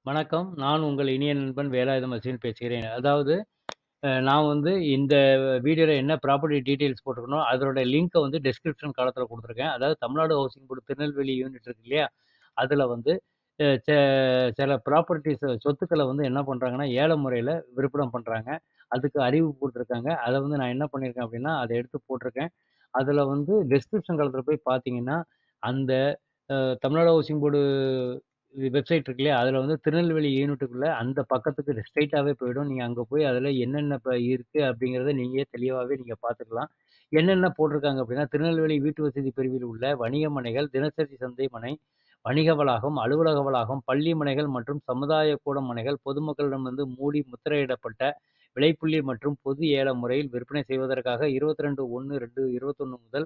வணக்கம். நான் உங்கள் இனிய நண்பன் வேலாயுதம் அஸ்வின் பேசுகிறேன். அதாவது அ நான் வந்து இந்த வீடியோல என்ன ப்ராப்பர்ட்டி டீட்டெயில்ஸ் போட்டிருக்கனோ, அதோட லிங்க்க வந்து டிஸ்கிரிப்ஷன் காலத்தில குடுத்துருக்கேன். அதாவது Tamil Nadu housing board Tirunelveli unit இருக்கு இல்லையா? அதில வந்து அ செ சில ப்ராப்பர்ட்டீஸ் சொத்துக்கள வந்து என்ன பண்றாங்கன்னா, ஏல முறையில விற்பனை பண்றாங்க. அதுக்கு அறிவிப்பு குடுத்துருக்காங்க. அத வந்து நான் என்ன பண்ணியிருக்கேன் அப்டின்னா, அத எடுத்து போட்டிருக்கேன். அதில வந்து டிஸ்கிரிப்ஷன் காலத்தில போய் பார்த்தீங்கன்னா, அந்த அ தமிழ்நாடு ஹவுசிங் போர்டு வெப்சைட் இருக்கு இல்லையா? அதில வந்து திருநெல்வேலி யூனிட்டுக்குள்ள அந்த பக்கத்துக்கு ஸ்ட்ரெய்ட்டாவே போயிடும். நீங்க அங்க போய் அதில என்னென்ன இப்ப இருக்கு அப்டிங்கிறத நீங்களே தெளிவாவே நீங்க பார்த்துக்கலாம். என்னென்ன போட்டிருக்காங்க அப்டின்னா, திருநெல்வேலி வீட்டு வசதி பிரிவில் உள்ள வணிக மனைகள், தினசரி சந்தை மனை, வணிக வளாகம், அலுவலக வளாகம், பள்ளி மனைகள் மற்றும் சமுதாய கூடம் மனைகள் பொதுமக்களிடமிருந்து மூடி முத்திரையிடப்பட்ட விலைப்புள்ளி மற்றும் பொது ஏல முறையில் விற்பனை செய்வதற்காக 22/1/2021 முதல்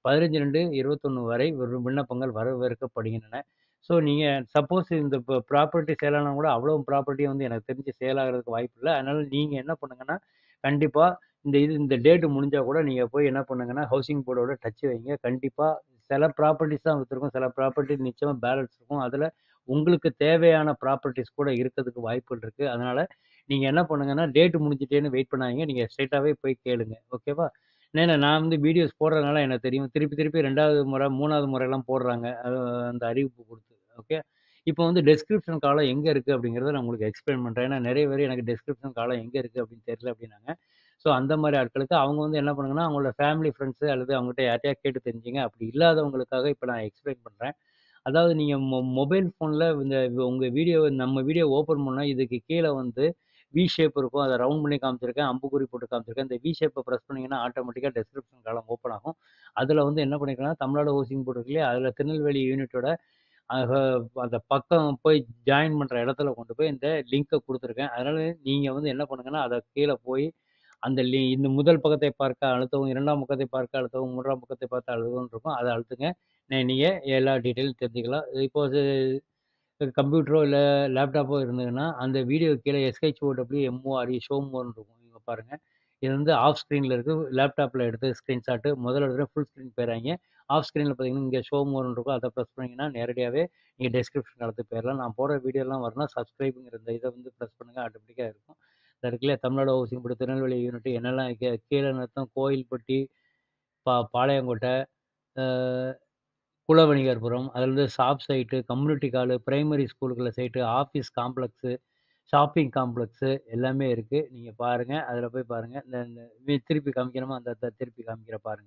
15/2/21 வரை ஒரு விண்ணப்பங்கள் வரவேற்கப்படுகின்றன. ஸோ நீங்க சப்போஸ் இந்த ப ப்ராப்பர்ட்டி சேல் ஆனா கூட அவ்வளோ ப்ராப்பர்ட்டியும் வந்து எனக்கு தெரிஞ்சு சேல் ஆகுறதுக்கு வாய்ப்பு இல்ல. அதனால நீங்க என்ன பண்ணுங்கன்னா, கண்டிப்பா இந்த இது இந்த டேட் முடிஞ்சா கூட நீங்க போய் என்ன பண்ணுங்கன்னா, ஹவுசிங் போர்டோட டச் வைங்க. கண்டிப்பா சில ப்ராப்பர்ட்டீஸ் தான் வித்திருக்கும். சில ப்ராப்பர்ட்டி நிச்சயமா பேலன்ஸ் இருக்கும். அதில உங்களுக்கு தேவையான ப்ராப்பர்ட்டீஸ் கூட இருக்கதுக்கு வாய்ப்புகள் இருக்கு. அதனால நீங்க என்ன பண்ணுங்கன்னா, டேட் முடிஞ்சுட்டேன்னு வெயிட் பண்ணாதீங்க. நீங்க ஸ்ட்ரெய்ட்டாவே போய் கேளுங்க. ஓகேவா? ஏன்னா நான் வந்து வீடியோஸ் போடுறதுனால எனக்கு தெரியும். திருப்பி திருப்பி 2வது முறை, 3வது முறைலாம் போடுறாங்க. அது அந்த அறிவிப்பு குடுத்து. ஓகே. இப்போ வந்து டிஸ்கிரிப்ஷன் காலம் எங்க இருக்கு அப்டிங்கிறத நான் உங்களுக்கு எக்ஸ்ப்ளைன் பண்றேன். ஏன்னா நெறைய பேரு எனக்கு டிஸ்கிரிப்ஷன் காலம் எங்க இருக்கு அப்டின்னு தெரியல அப்டின்னாங்க. ஸோ அந்த மாரி ஆட்களுக்கு அவங்க வந்து என்ன பண்ணுங்கன்னா, அவங்களோட ஃபேமிலி, ஃபிரெண்ட்ஸ் அல்லது அவங்ககிட்ட யார்ட்டயாவது கேட்டு தெரிஞ்சுங்க. அப்டி இல்லாதவங்களுக்காக இப்ப நான் எக்ஸ்ப்ளைன் பண்றேன். அதாவது நீங்க மொ மொபைல் ஃபோன்ல இந்த உங்க வீடியோ நம்ம வீடியோ ஓப்பன் பண்ணா இதுக்கு கீழ வந்து வி ஷேப் இருக்கும். அத ரவுண்ட் பண்ணி காமிச்சிருக்கேன். அம்புக்குறி போட்டு காமிச்சிருக்கேன். இந்த வி ஷேப்ப பிரஸ் பண்ணீங்கன்னா, ஆட்டோமேட்டிக்கா டிஸ்கிரிப்ஷன் காலம் ஓப்பன் ஆகும். அதில வந்து என்ன பண்ணியிருக்கேன்னா, தமிழ்நாடு ஹவுசிங் போர்டு இருக்கு இல்லையா? அதில திருநெல்வேலி யூனிட்டோட அக அந்த பக்கம் போய் ஜாயின் பண்ற இடத்துல கொண்டு போய் இந்த லிங்க்க குடுத்துருக்கேன். அதனால நீங்க வந்து என்ன பண்ணுங்கன்னா, அத கீழ போய் அந்த லி இந்த முதல் பக்கத்தை பார்க்க அழுத்தவும், 2ஆம் பக்கத்தை பார்க்க அழுத்தவும், 3ஆம் பக்கத்தை பார்த்து அழுத்தவும்ன்னு இருக்கும். அத அழுத்துங்க. ந நீங்க எல்லா டீட்டெயிலும் தெரிஞ்சுக்கலாம். இப்போ அது கம்ப்யூட்டரோ இல்ல லேப்டாப்போ இருந்ததுன்னா, அந்த வீடியோ கீழ எஸ்ஹெச்ஓடபிள்யூ-எம்ஓஆர்இ ஷோ மோர்ன்னு இருக்கும். இங்க பாருங்க. இது வந்து ஆஃப் ஸ்க்ரீன்ல இருக்கு. லேப்டாப்ல எடுத்த ஸ்கிரீன்ஷாட். முதல்ல தடவ ஃபுல் ஸ்க்ரீன் போயிறாதீங்க. ஆஃப் ஸ்க்ரீன்ல பார்த்தீங்கன்னா, இங்க ஷோ மோர்ன்னு இருக்கும். அத பிரஸ் பண்ணீங்கன்னா, நேரடியாவே நீங்க டிஸ்கிரிப்ஷன் காலத்துக்கு போயிரலாம். நான் போடுற வீடியோலாம் வரணும்னா சப்ஸ்கிரைப்ங்கிற இந்த இத வந்து பிரஸ் பண்ணுங்க. ஆட்டோமேட்டிக்கா இருக்கும். இந்த இருக்கு இல்லையா? Tamil Nadu housing board Tirunelveli unit என்னெல்லாம் கீ கீழ நத்தம், கோயில்பட்டி, பா பாளையங்கோட்டை, அ குலவணிகர்புரம், அதுலருந்து shop site, community hall, primary ஸ்கூலுக்குள்ள site, office complex, shopping complex எல்லாமே இருக்கு. நீங்க பாருங்க. அதில போய் பாருங்க. இந்த இந்த திருப்பி காமிக்கணுமா? அந்த த திருப்பி காமிக்கிறேன் பாருங்க.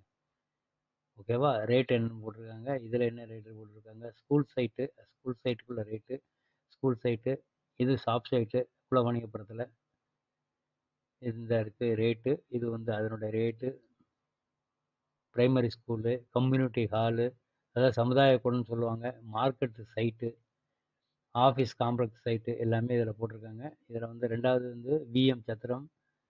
ஓகேவா? ரேட் என்னன்னு போட்டிருக்காங்க. இதில என்ன ரேட் போட்டிருக்காங்க. ஸ்கூல் சைட்டு, ஸ்கூல் சைட்டுக்குள்ள ரேட்டு, ஸ்கூல் சைட்டு, இது ஷாப் சைட்டு குலவணிகபுரத்தில. இந்த இருக்கு ரேட்டு. இது வந்து அதனுடைய rate. Primary school, community hall, அதாவது சமுதாய கூடம்னு சொல்லுவாங்க. Market site, office complex site எல்லாமே இதில போட்டிருக்காங்க. இதில வந்து 2வது வந்து விஎம் சத்திரம்.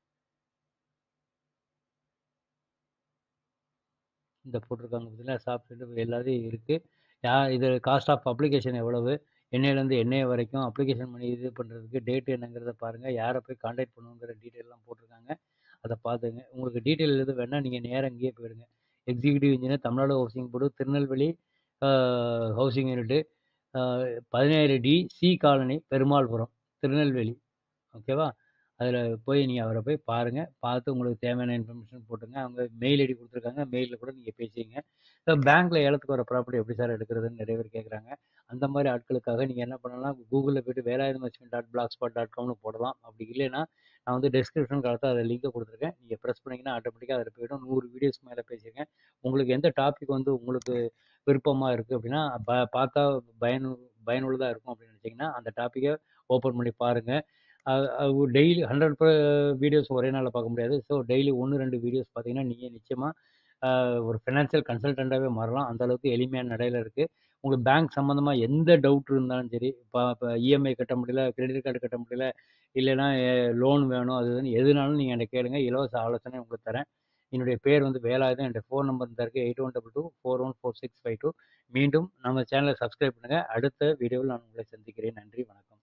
இந்த போட்டிருக்காங்க பார்த்தீங்களா? ஷாப் சைட்டு எல்லாத்தையும் இருக்கு. யா இது காஸ்ட் ஆஃப் அப்ளிகேஷன் எவ்வளவு? என்னையிலேருந்து என்னைய வரைக்கும் அப்ளிகேஷன் பண்ணி இது பண்றதுக்கு டேட் என்னங்கிறத பாருங்க. யார போய் கான்டாக்ட் பண்ணணுங்கிற டீட்டெயில்லாம் போட்டிருக்காங்க. அத பார்த்துங்க. உங்களுக்கு டீட்டெயில் எதுவும் வேணுனா நீங்க நேரா இங்கேயே போயிடுங்க. Executive engineer Tamil Nadu housing board Tirunelveli அ ஹவுசிங் யூனிட் அ 17 T C colony Perumalpuram, Tirunelveli. ஓகேவா? அதில போய் நீங்க அவர போய் பாருங்க. பார்த்து உங்களுக்கு தேவையான இன்ஃபர்மேஷன் போட்டுங்க. அவங்க மெயில் ஐடி குடுத்துருக்காங்க. மெயில்ல கூட நீங்க பேசிக்கங்க. இப்ப பேங்க்ல ஏலத்துக்கு வர ப்ராப்பர்ட்டி எப்படி சார் எடுக்கிறதுன்னு நெறைய பேர் கேட்குறாங்க. அந்த மாரி ஆட்களுக்காக நீங்க என்ன பண்ணலாம், கூகுள்ல போயிட்டு Velayudham Ashwin dot blogspot dot காம்னு போடலாம். அப்படி இல்லைன்னா, நான் வந்து டிஸ்கிரிப்ஷன் காலத்தில அதில லிங்க்க குடுத்துருக்கேன். நீங்க பிரஸ் பண்ணீங்கன்னா, ஆட்டோமேட்டிக்கா அதில போயிடும். 100 வீடியோஸ்க்கு மேல பேசியிருக்கேன். உங்களுக்கு எந்த டாபிக் வந்து உங்களுக்கு விருப்பமா இருக்கு அப்படின்னா, ப பார்த்தா பயனு பயனுள்ளதா இருக்கும் அப்படின்னு நினைச்சீங்கன்னா, அந்த டாபிக்க ஓப்பன் பண்ணி பாருங்க. அ அ டெய்லி 100 ப வீடியோஸ் ஒரே நாள்ல பார்க்க முடியாது. ஸோ டெய்லி 1, 2 வீடியோஸ் பார்த்தீங்கன்னா, நீங்க நிச்சயமா அ ஒரு ஃபினான்ஷியல் கன்சல்டன்ட்டாவே மாறலாம். அந்த அளவுக்கு எளிமையான நடையில இருக்கு. உங்களுக்கு பேங்க் சம்மந்தமா எந்த டவுட் இருந்தாலும் சரி, இப்ப இப்ப இஎம்ஐ கட்ட முடியல, கிரெடிட் கார்டு கட்ட முடியல, இல்லைன்னா எ லோன் வேணும் அது இதுன்னு எதுனாலும் நீங்க என்ட்ட கேளுங்க. இலவச ஆலோசனை உங்களுக்கு தரேன். என்னுடைய பேர் வந்து வேலாயுதம். என்னுடைய ஃபோன் நம்பர் இந்த இருக்கு 8122414652 மீண்டும் நம்ம சேனல சப்ஸ்கிரைப் பண்ணுங்க. அடுத்த வீடியோவில் நான் உங்களை சந்திக்கிறேன். நன்றி, வணக்கம்.